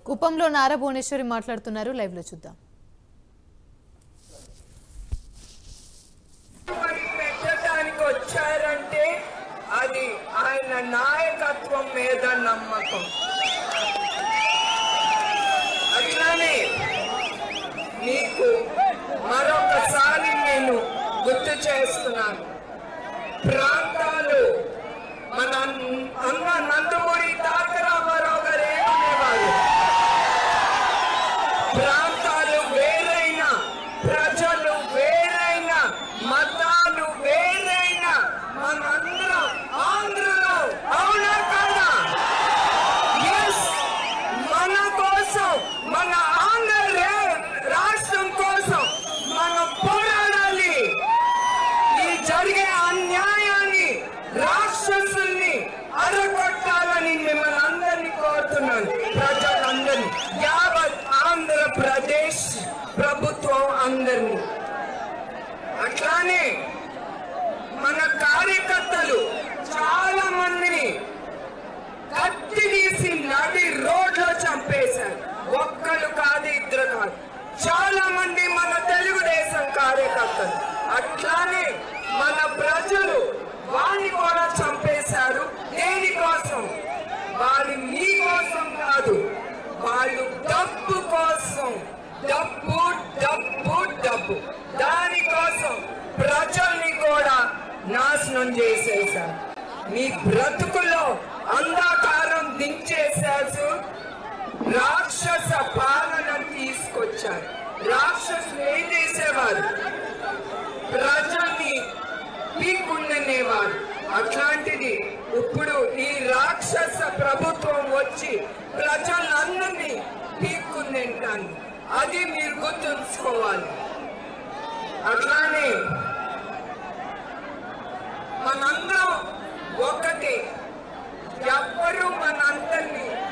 కుప్పంలో నారా భువనేశ్వరి మాట్లాడుతున్నారు లైవ్ లో చూద్దాం మరి పెట్టడానికి వచ్చారంటే అది ఆయన నాయకత్వం మీద నమ్మకం అట్లానే నీకు మరొకసారి నేను గుర్తు చేస్తున్నాను ప్రాంతాలు మన అన్న నందమూరి తారక రామారావు గారు ఏమనేవారు ప్రాంతాలు వేరైనా ప్రజలు వేరైనా మతాలు వేరైనా మనందరం ఆంధ్రలో అవునా కాదా ఎస్ మన కోసం మన ఆంధ్ర రే- రాష్ట్రం కోసం మనం పోరాడాలి ఈ జరిగే అన్యాయాన్ని రాక్షసుల్ని అరగొట్టాలని మిమ్మల్ని అందరినీ కోరుతున్నాను ప్రజలందరినీ యావత్ ఆంధ్రప్రదేశ్ ప్రభుత్వం అందరినీ అట్లానే మన కార్యకర్తలు చాలా మందిని కత్తి తీసి నడి రోడ్లో చంపేశారు ఒక్కరు కాదు ఇద్దరు కాదు చాలా మంది మన తెలుగుదేశం కార్యకర్తలు అట్లానే మన ప్రజలు వారిని కూడా చంపేశారు దేనికోసం వారి మీ కోసం కాదు వాళ్ళు డబ్బు కోసం డబ్బు డబ్బు డబ్బు దానికోసం ప్రజల్ని కూడా నాశనం చేసేశారు మీ బ్రతుకులో అంధకారం దించేశారు రాక్షస పాలన తీసుకొచ్చారు రాక్షసులు ఏం చేసేవారు ప్రజల్ని పీకుండనేవారు అట్లాంటిది ఇప్పుడు ఈ రాక్షస ప్రభుత్వం వచ్చి ప్రజలందరినీ పీక్కుందింటాను అది మీరు గుర్తుంచుకోవాలి అట్లానే మనందరం ఒకటి ఎవ్వరూ మనందరినీ